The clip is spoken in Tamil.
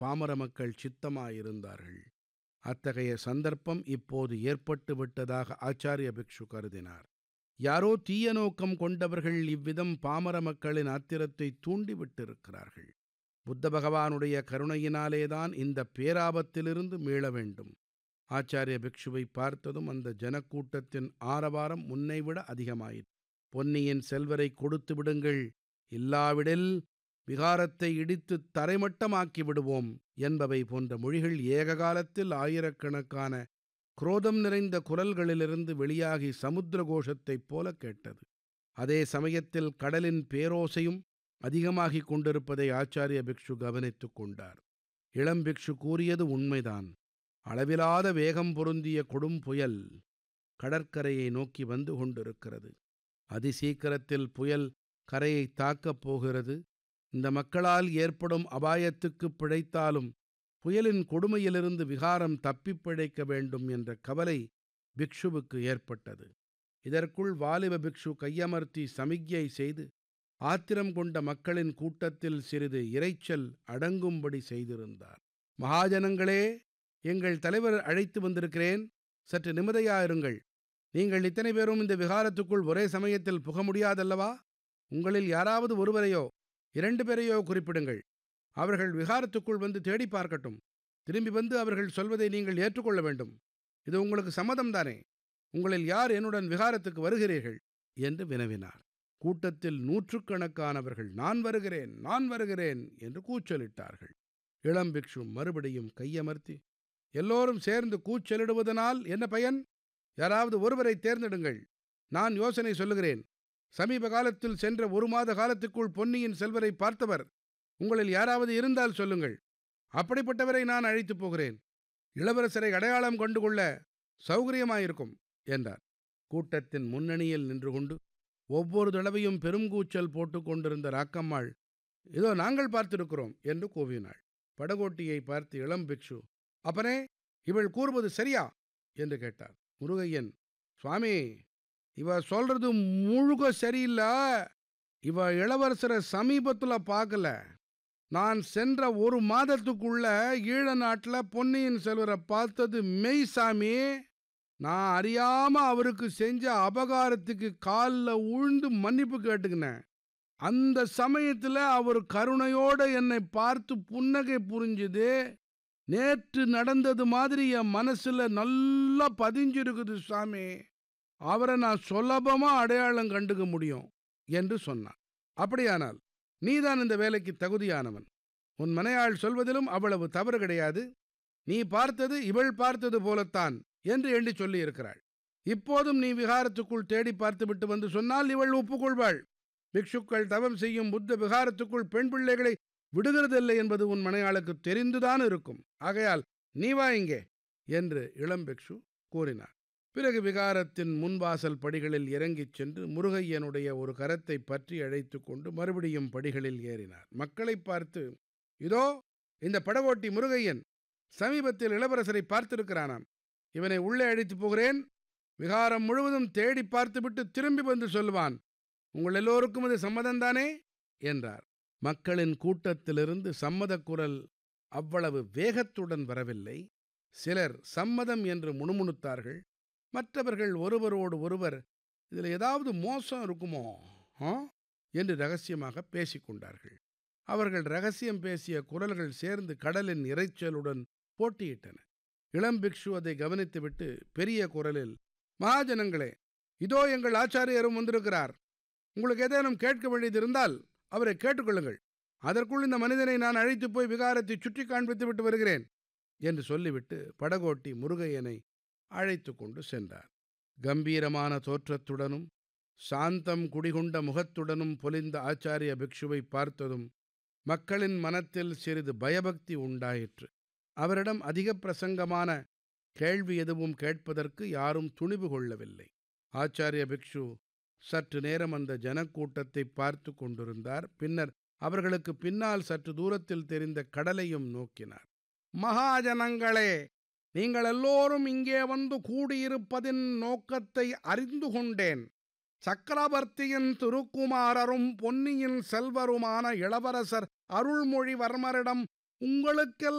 பாமர மக்கள் சித்தமாயிருந்தார்கள் அத்தகைய சந்தர்ப்பம் இப்போது ஏற்பட்டு விட்டதாக ஆச்சார்ய பிக்ஷு கருதினார் யாரோ தீய நோக்கம் கொண்டவர்கள் இவ்விதம் பாமர மக்களின் ஆத்திரத்தை தூண்டிவிட்டிருக்கிறார்கள் புத்த பகவானுடைய கருணையினாலேதான் இந்த பேராபத்திலிருந்து மீள வேண்டும் ஆச்சார்ய பிக்ஷுவை பார்த்ததும் அந்த ஜனக்கூட்டத்தின் ஆரவாரம் முன்னைவிட அதிகமாயிற்று பொன்னியின் செல்வரை கொடுத்து விடுங்கள் இல்லாவிடில் விகாரத்தை இடித்து தரைமட்டமாக்கி விடுவோம் என்பவை போன்ற மொழிகள் ஏக காலத்தில் ஆயிரக்கணக்கான குரோதம் நிறைந்த குரல்களிலிருந்து வெளியாகி சமுத்திர கோஷத்தைப் போல கேட்டது அதே சமயத்தில் கடலின் பேரோசையும் அதிகமாகிக் கொண்டிருப்பதை ஆச்சாரிய பிக்ஷு கவனித்துக் கொண்டார் இளம் பிக்ஷு கூறியது உண்மைதான் அளவிலாத வேகம் பொருந்திய கொடும் புயல் கடற்கரையை நோக்கி வந்து கொண்டிருக்கிறது அதிசீக்கிரத்தில் புயல் கரையை தாக்கப் போகிறது இந்த மக்களால் ஏற்படும் அபாயத்துக்கு பிழைத்தாலும் புயலின் கொடுமையிலிருந்து விகாரம் தப்பிப் பிழைக்க வேண்டும் என்ற கவலை பிக்ஷுவுக்கு ஏற்பட்டது இதற்குள் வாலிப பிக்ஷு கையமர்த்தி சமிக்ஞை செய்து ஆத்திரம் கொண்ட மக்களின் கூட்டத்தில் சிறிது இரைச்சல் அடங்கும்படி செய்திருந்தார் மகாஜனங்களே எங்கள் தலைவர் அழைத்து வந்திருக்கிறேன் சற்று நிம்மதியாயிருங்கள் நீங்கள் இத்தனை பேரும் இந்த விகாரத்துக்குள் ஒரே சமயத்தில் புக முடியாதல்லவா உங்களில் யாராவது ஒருவரையோ இரண்டு பேரையோ குறிப்பிடுங்கள் அவர்கள் விகாரத்துக்குள் வந்து தேடி பார்க்கட்டும் திரும்பி வந்து அவர்கள் சொல்வதை நீங்கள் ஏற்றுக்கொள்ள வேண்டும் இது உங்களுக்கு சம்மதம் தானே உங்களில் யார் என்னுடன் விகாரத்துக்கு வருகிறீர்கள் என்று வினவினார் கூட்டத்தில் நூற்றுக்கணக்கானவர்கள் நான் வருகிறேன் நான் வருகிறேன் என்று கூச்சலிட்டார்கள் இளம் பிக்ஷு மறுபடியும் கையமர்த்தி எல்லோரும் சேர்ந்து கூச்சலிடுவதனால் என்ன பயன் யாராவது ஒருவரை தேர்ந்தெடுங்கள் நான் யோசனை சொல்லுகிறேன் சமீப காலத்தில் சென்ற ஒரு மாத காலத்துக்குள் பொன்னியின் செல்வரை பார்த்தவர் உங்களில் யாராவது இருந்தால் சொல்லுங்கள் அப்படிப்பட்டவரை நான் அழைத்துப் போகிறேன் இளவரசரை அடையாளம் கண்டு கொள்ள சௌகரியமாயிருக்கும் என்றார் கூட்டத்தின் முன்னணியில் நின்று கொண்டு ஒவ்வொரு தடவையும் பெருங்கூச்சல் போட்டுக் கொண்டிருந்த ராக்கம்மாள் இதோ நாங்கள் பார்த்திருக்கிறோம் என்று கூவினாள் படகோட்டியை பார்த்து இளம் பிக்ஷு அப்பனே இவள் கூறுவது சரியா என்று கேட்டார் முருகையன் சுவாமி இவ சொல்றது முழுக சரியில்லை இவ இளவரசரை சமீபத்துல பார்க்கல நான் சென்ற ஒரு மாதத்துக்குள்ள ஈழ நாட்டுல பொன்னியின் செல்வரை பார்த்தது மெய் சாமி நான் அறியாம அவருக்கு செஞ்ச அபகாரத்துக்கு காலில் உழுந்து மன்னிப்பு கேட்டுக்கினேன் அந்த சமயத்துல அவர் கருணையோட என்னை பார்த்து புன்னகை புரிஞ்சுது நேற்று நடந்தது மாதிரி என் மனசுல நல்லா பதிஞ்சிருக்குது சாமி அவரை நான் சுலபமா அடையாளம் கண்டுக்க முடியும் என்று சொன்னான் அப்படியானால் நீதான் இந்த வேலைக்கு தகுதியானவன் உன் மனையாள் சொல்வதிலும் அவ்வளவு தவறு கிடையாது நீ பார்த்தது இவள் பார்த்தது போலத்தான் என்று எண்ணி சொல்லியிருக்கிறாள் இப்போதும் நீ விகாரத்துக்குள் தேடி பார்த்துவிட்டு வந்து சொன்னால் இவள் ஒப்புக்கொள்வாள் பிக்ஷுக்கள் தவம் செய்யும் புத்த விகாரத்துக்குள் பெண் பிள்ளைகளை விடுகிறதில்லை என்பது உன் மனையாளுக்கு தெரிந்துதான் இருக்கும் ஆகையால் நீ வா இங்கே என்று இளம் பிக்ஷு கூறினார் பிறகு விகாரத்தின் முன்வாசல் படிகளில் இறங்கிச் சென்று முருகையனுடைய ஒரு கரத்தை பற்றி அழைத்து கொண்டு மறுபடியும் படிகளில் ஏறினார் மக்களை பார்த்து இதோ இந்த படகோட்டி முருகையன் சமீபத்தில் இளவரசரை பார்த்திருக்கிறானாம் இவனை உள்ளே அழைத்து போகிறேன் விகாரம் முழுவதும் தேடி பார்த்துவிட்டு திரும்பி வந்து சொல்லுவான் உங்கள் எல்லோருக்கும் இது சம்மதம்தானே என்றார் மக்களின் கூட்டத்திலிருந்து சம்மதக் குரல் அவ்வளவு வேகத்துடன் வரவில்லை சிலர் சம்மதம் என்று முணுமுணுத்தார்கள் மற்றவர்கள் ஒருவரோடு ஒருவர் இதில் ஏதாவது மோசம் இருக்குமோ ஆ என்று ரகசியமாக பேசிக்கொண்டார்கள் அவர்கள் ரகசியம் பேசிய குரல்கள் சேர்ந்து கடலின் இரைச்சலுடன் போட்டியிட்டன இளம் பிக்ஷு அதை கவனித்துவிட்டு பெரிய குரலில் மகாஜனங்களே இதோ எங்கள் ஆச்சாரியரும் வந்திருக்கிறார் உங்களுக்கு ஏதேனும் கேட்க வேண்டியது இருந்தால் அவரை கேட்டுக்கொள்ளுங்கள் அதற்குள் இந்த மனிதனை நான் அழைத்து போய் விகாரத்தை சுற்றி காண்பித்து விட்டு வருகிறேன் என்று சொல்லிவிட்டு படகோட்டி முருகையனை அழைத்து கொண்டு சென்றார் கம்பீரமான தோற்றத்துடனும் சாந்தம் குடிகொண்ட முகத்துடனும் பொலிந்த ஆச்சாரிய பிக்ஷுவை பார்த்ததும் மக்களின் மனத்தில் சிறிது பயபக்தி உண்டாயிற்று அவரிடம் அதிக பிரசங்கமான கேள்வி எதுவும் கேட்பதற்கு யாரும் துணிவு கொள்ளவில்லை ஆச்சாரிய பிக்ஷு சற்று நேரம் அந்த ஜனக்கூட்டத்தை பார்த்து கொண்டிருந்தார் பின்னர் அவர்களுக்கு பின்னால் சற்று தூரத்தில் தெரிந்த கடலையும் நோக்கினார் மகாஜனங்களே நீங்கள் எல்லோரும் இங்கே வந்து கூடியிருப்பதின் நோக்கத்தை அறிந்து கொண்டேன் சக்கரவர்த்தியின் திருக்குமாரரும் பொன்னியின் செல்வருமான இளவரசர் அருள்மொழிவர்மரிடம் உங்களுக்கெல்லாம்